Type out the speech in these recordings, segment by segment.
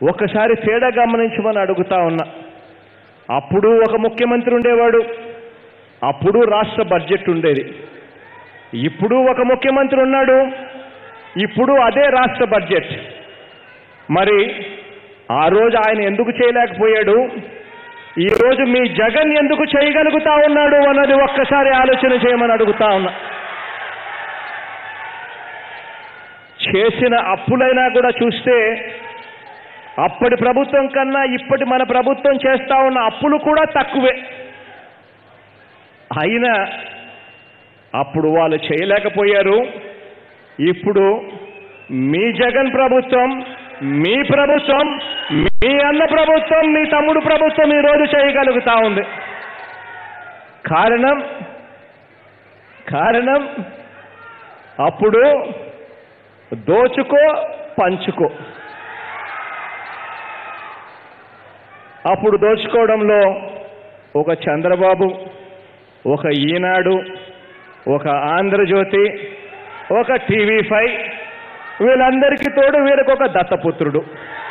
ఒకసారి తేడా గమనించమని అడుగుతా ఉన్నా అప్పుడు ఒక ముఖ్యమంత్రి ఉండేవాడు అప్పుడు రాష్ట్ర బడ్జెట్ ఉండేది ఇప్పుడు ఒక ముఖ్యమంత్రి ఉన్నాడు ఇప్పుడు అదే రాష్ట్ర బడ్జెట్ మరి ఆ రోజు ఆయన ఎందుకు చేయలేకపోయాడు ఈ రోజు మీ జగన్ ఎందుకు చేయగలుగుతా ఉన్నాడు అన్నది ఒక్కసారి ఆలోచన చేయమని అడుగుతా ఉన్నా చేసిన అప్పులైనా కూడా చూస్తే అప్పటి ప్రభుత్వం కన్నా ఇప్పటి మన ప్రభుత్వం చేస్తా ఉన్న అప్పులు కూడా తక్కువే అయినా అప్పుడు వాళ్ళు చేయలేకపోయారు ఇప్పుడు మీ జగన్ ప్రభుత్వం మీ ప్రభుత్వం మీ అన్న ప్రభుత్వం మీ తమ్ముడు ప్రభుత్వం ఈరోజు చేయగలుగుతా ఉంది కారణం కారణం అప్పుడు దోచుకో పంచుకో అప్పుడు దోచుకోవడంలో ఒక చంద్రబాబు ఒక ఈనాడు ఒక ఆంధ్రజ్యోతి ఒక టీవీ ఫైవ్ వీళ్ళందరికీ తోడు వీరికి ఒక దత్తపుత్రుడు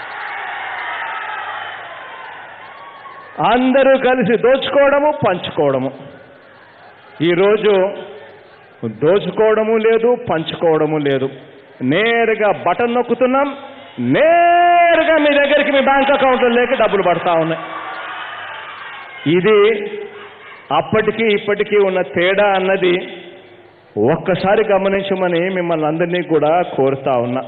అందరూ కలిసి దోచుకోవడము పంచుకోవడము ఈరోజు దోచుకోవడము లేదు పంచుకోవడము లేదు నేరుగా బటన్ నొక్కుతున్నాం నేరుగా మీ దగ్గరికి మీ బ్యాంక్ అకౌంట్లోకి డబ్బులు పడతా ఉన్నాయి ఇది అప్పటికి ఇప్పటికీ ఉన్న తేడా అన్నది ఒక్కసారి గమనించమని మిమ్మల్ని అందరినీ కూడా కోరుతా ఉన్నా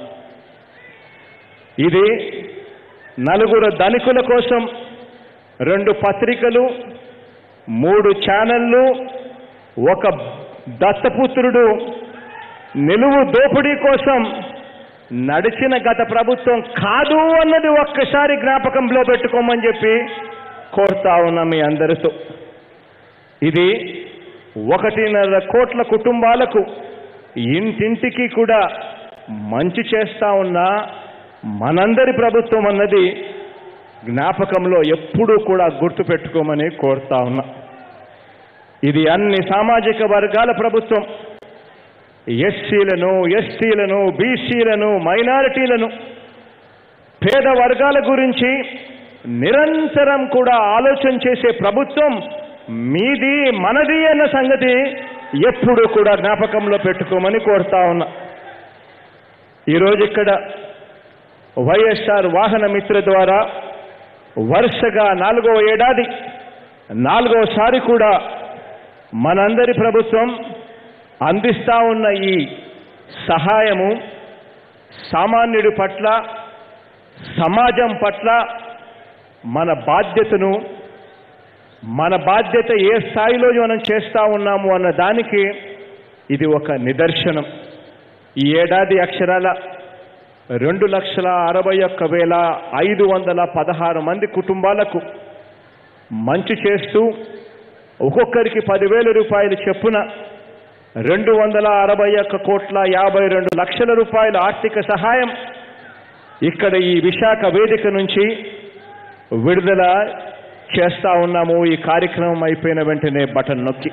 ఇది నలుగురు ధనికుల కోసం రెండు పత్రికలు మూడు ఛానళ్ళు ఒక దత్తపుత్రుడు నిలువు దోపిడీ కోసం నడిచిన గత ప్రభుత్వం కాదు అన్నది ఒక్కసారి జ్ఞాపకంలో పెట్టుకోమని చెప్పి కోరుతా ఉన్నా మీ అందరితో ఇది ఒకటిన్నర కోట్ల కుటుంబాలకు ఇంటింటికి కూడా మంచి చేస్తా ఉన్న మనందరి ప్రభుత్వం అన్నది జ్ఞాపకంలో ఎప్పుడూ కూడా గుర్తుపెట్టుకోమని కోరుతా ఉన్నా ఇది అన్ని సామాజిక వర్గాల ప్రభుత్వం ఎస్సీలను ఎస్టీలను బీసీలను మైనారిటీలను పేద వర్గాల గురించి నిరంతరం కూడా ఆలోచన చేసే ప్రభుత్వం మీది మనది అన్న సంగతి ఎప్పుడు కూడా జ్ఞాపకంలో పెట్టుకోమని కోరుతా ఉన్నా ఈరోజు ఇక్కడ వైఎస్ఆర్ వాహన మిత్ర ద్వారా వరుసగా నాలుగో ఏడాది నాలుగోసారి కూడా మనందరి ప్రభుత్వం అందిస్తా ఉన్న ఈ సహాయము సామాన్యుడి పట్ల సమాజం పట్ల మన బాధ్యతను మన బాధ్యత ఏ స్థాయిలో మనం చేస్తా ఉన్నాము అన్న దానికి ఇది ఒక నిదర్శనం ఈ ఏడాది అక్షరాల రెండు లక్షల అరవై ఒక్క వేల ఐదు వందల పదహారు మంది కుటుంబాలకు మంచి చేస్తూ ఒక్కొక్కరికి పదివేల రూపాయలు చెప్పున రెండు వందల అరవై ఒక్క కోట్ల యాభై రెండు లక్షల రూపాయల ఆర్థిక సహాయం ఇక్కడ ఈ విశాఖ వేదిక నుంచి విడుదల చేస్తా ఉన్నాము ఈ కార్యక్రమం అయిపోయిన వెంటనే బటన్ నొక్కి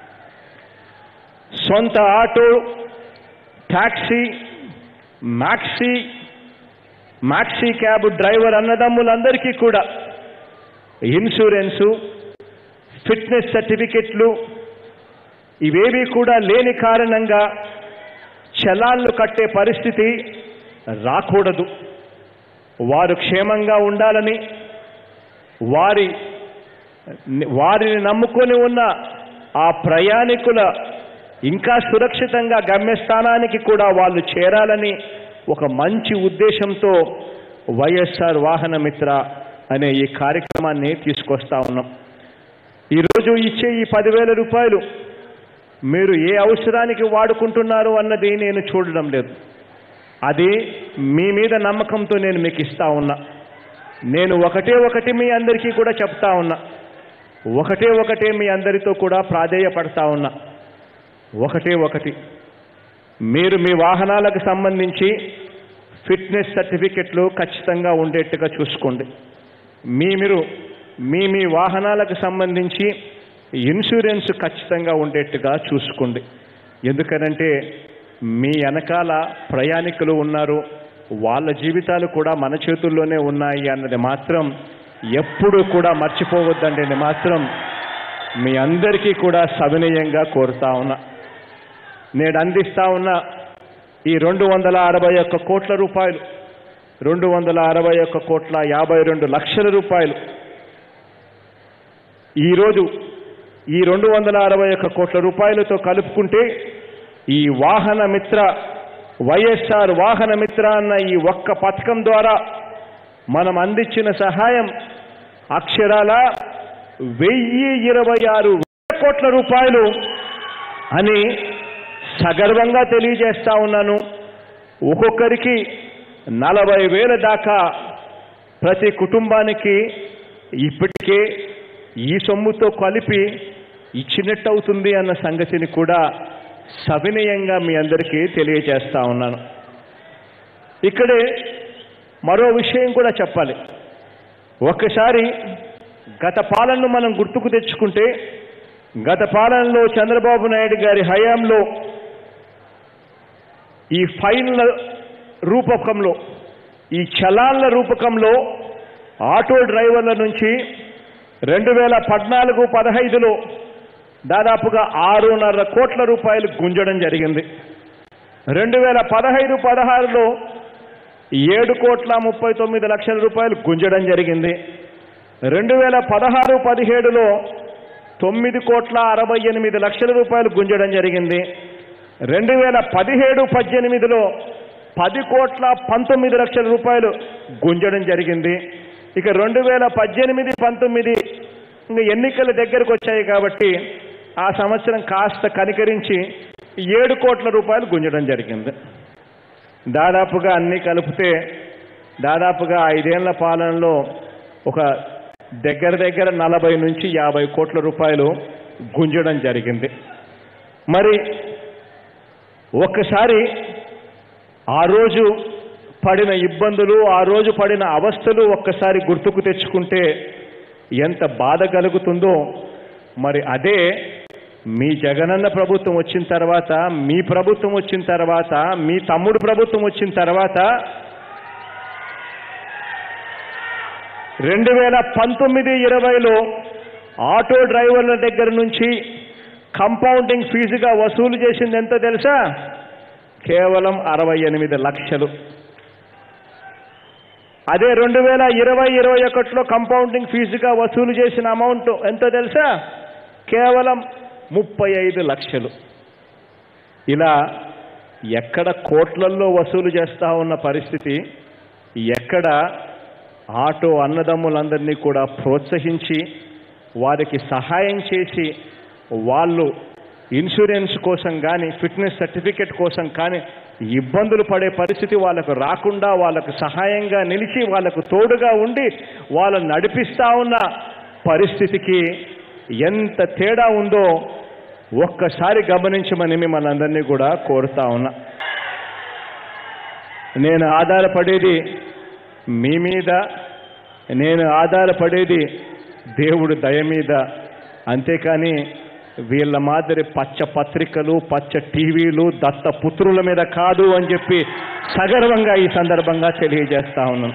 సొంత auto taxi maxi maxi cab driver అన్నదమ్ములందరికీ కూడా ఇన్సూరెన్సు ఫిట్నెస్ సర్టిఫికెట్లు ఇవేవి కూడా లేని కారణంగా చలాన్లు కట్టే పరిస్థితి రాకూడదు వారు క్షేమంగా ఉండాలని వారి వారిని నమ్ముకొని ఉన్న ఆ ప్రయాణికుల ఇంకా సురక్షితంగా గమ్యస్థానానికి కూడా వాళ్ళు చేరాలని ఒక మంచి ఉద్దేశంతో వైఎస్ఆర్ వాహన మిత్ర అనే ఈ కార్యక్రమాన్ని తీసుకొస్తా ఉన్నాం ఈరోజు ఇచ్చే ఈ పదివేల రూపాయలు మీరు ఏ అవసరానికి వాడుకుంటున్నారు అన్నది నేను చూడడం లేదు అది మీ మీద నమ్మకంతో నేను మీకు ఇస్తా ఉన్నా నేను ఒకటే ఒకటి మీ అందరికీ కూడా చెప్తా ఉన్నా ఒకటే ఒకటే మీ అందరితో కూడా ప్రాధేయపడతా ఉన్నా ఒకటే ఒకటి మీరు మీ వాహనాలకు సంబంధించి ఫిట్నెస్ సర్టిఫికెట్లు ఖచ్చితంగా ఉండేట్టుగా చూసుకోండి మీ మీరు మీ మీ వాహనాలకు సంబంధించి ఇన్సూరెన్స్ ఖచ్చితంగా ఉండేట్టుగా చూసుకోండి ఎందుకనంటే మీ వెనకాల ప్రయాణికులు ఉన్నారు వాళ్ళ జీవితాలు కూడా మన చేతుల్లోనే ఉన్నాయి అన్నది మాత్రం ఎప్పుడు కూడా మర్చిపోవద్దండి అని మాత్రం మీ అందరికీ కూడా సవినయంగా కోరుతా ఉన్నా నేడు అందిస్తా ఉన్న ఈ రెండు వందల అరవై ఒక్క కోట్ల రూపాయలు రెండు వందల అరవై ఒక్క కోట్ల యాభై రెండు లక్షల రూపాయలు ఈరోజు ఈ రెండు వందల అరవై ఒక్క కోట్ల రూపాయలతో కలుపుకుంటే ఈ వాహన మిత్ర వైఎస్ఆర్ వాహన మిత్ర అన్న ఈ ఒక్క పథకం ద్వారా మనం అందించిన సహాయం అక్షరాల వెయ్యి ఇరవై ఆరు వేల కోట్ల రూపాయలు అని సగర్వంగా తెలియజేస్తా ఉన్నాను ఒక్కొక్కరికి నలభై వేల దాకా ప్రతి కుటుంబానికి ఇప్పటికే ఈ సొమ్ముతో కలిపి ఇచ్చినట్టు అవుతుంది అన్న సంగతిని కూడా సవినయంగా మీ అందరికీ తెలియజేస్తా ఉన్నాను ఇక్కడే మరో విషయం కూడా చెప్పాలి ఒక్కసారి గత పాలనను మనం గుర్తుకు తెచ్చుకుంటే గత పాలనలో చంద్రబాబు నాయుడు గారి హయాంలో ఈ ఫైన్ల రూపకంలో ఈ చలాన్ల రూపకంలో ఆటో డ్రైవర్ల నుంచి రెండు వేల పద్నాలుగు పదహైదులో దాదాపుగా ఆరున్నర కోట్ల రూపాయలు గుంజడం జరిగింది రెండు వేల పదహైదు పదహారులో ఏడు కోట్ల ముప్పై తొమ్మిది లక్షల రూపాయలు గుంజడం జరిగింది రెండు వేల పదహారు పదిహేడులో తొమ్మిది కోట్ల అరవై ఎనిమిది లక్షల రూపాయలు గుంజడం జరిగింది రెండు వేల పదిహేడు పద్దెనిమిదిలో పది కోట్ల పంతొమ్మిది లక్షల రూపాయలు గుంజడం జరిగింది ఇక రెండు వేల పద్దెనిమిది పంతొమ్మిది ఇంకా ఎన్నికల దగ్గరకు వచ్చాయి కాబట్టి ఆ సంవత్సరం కాస్త కనికరించి ఏడు కోట్ల రూపాయలు గుంజడం జరిగింది దాదాపుగా అన్ని కలిపితే దాదాపుగా ఐదేళ్ల పాలనలో ఒక దగ్గర దగ్గర నలభై నుంచి యాభై కోట్ల రూపాయలు గుంజడం జరిగింది మరి ఒక్కసారి ఆ రోజు పడిన ఇబ్బందులు ఆ రోజు పడిన అవస్థలు ఒక్కసారి గుర్తుకు తెచ్చుకుంటే ఎంత బాధ కలుగుతుందో మరి అదే మీ జగనన్న ప్రభుత్వం వచ్చిన తర్వాత మీ ప్రభుత్వం వచ్చిన తర్వాత మీ తమ్ముడు ప్రభుత్వం వచ్చిన తర్వాత రెండు వేల పంతొమ్మిది ఇరవైలో ఆటో డ్రైవర్ల దగ్గర నుంచి కంపౌండింగ్ ఫీజుగా వసూలు చేసింది ఎంత తెలుసా కేవలం అరవై ఎనిమిది లక్షలు అదే రెండు వేల ఇరవై ఇరవై ఒకటిలో కంపౌండింగ్ ఫీజుగా వసూలు చేసిన అమౌంట్ ఎంత తెలుసా కేవలం ముప్పై ఐదు లక్షలు ఇలా ఎక్కడ కోట్లల్లో వసూలు చేస్తా ఉన్న పరిస్థితి ఎక్కడ ఆటో అన్నదమ్ములందరినీ కూడా ప్రోత్సహించి వారికి సహాయం చేసి వాళ్ళు ఇన్సూరెన్స్ కోసం కానీ ఫిట్నెస్ సర్టిఫికెట్ కోసం కానీ ఇబ్బందులు పడే పరిస్థితి వాళ్ళకు రాకుండా వాళ్ళకు సహాయంగా నిలిచి వాళ్ళకు తోడుగా ఉండి వాళ్ళని నడిపిస్తా ఉన్న పరిస్థితికి ఎంత తేడా ఉందో ఒక్కసారి గమనించమని మిమ్మల్ని అందరినీ కూడా కోరుతా ఉన్నా నేను ఆధారపడేది మీ మీద నేను ఆధారపడేది దేవుడు దయ మీద అంతేకాని వీళ్ళ మాదిరి పచ్చ పత్రికలు పచ్చ టీవీలు దత్త పుత్రుల మీద కాదు అని చెప్పి సగర్వంగా ఈ సందర్భంగా తెలియజేస్తా ఉన్నాను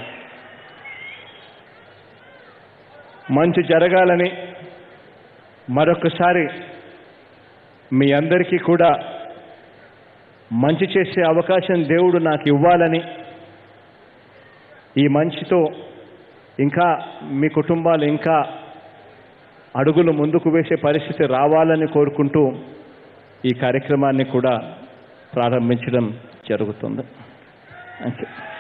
మంచి జరగాలని మరొకసారి మీ అందరికీ కూడా మంచి చేసే అవకాశం దేవుడు నాకు ఇవ్వాలని ఈ మంచితో ఇంకా మీ కుటుంబాలు ఇంకా అడుగులు ముందుకు వేసే పరిస్థితి రావాలని కోరుకుంటూ ఈ కార్యక్రమాన్ని కూడా ప్రారంభించడం జరుగుతుంది థ్యాంక్ యూ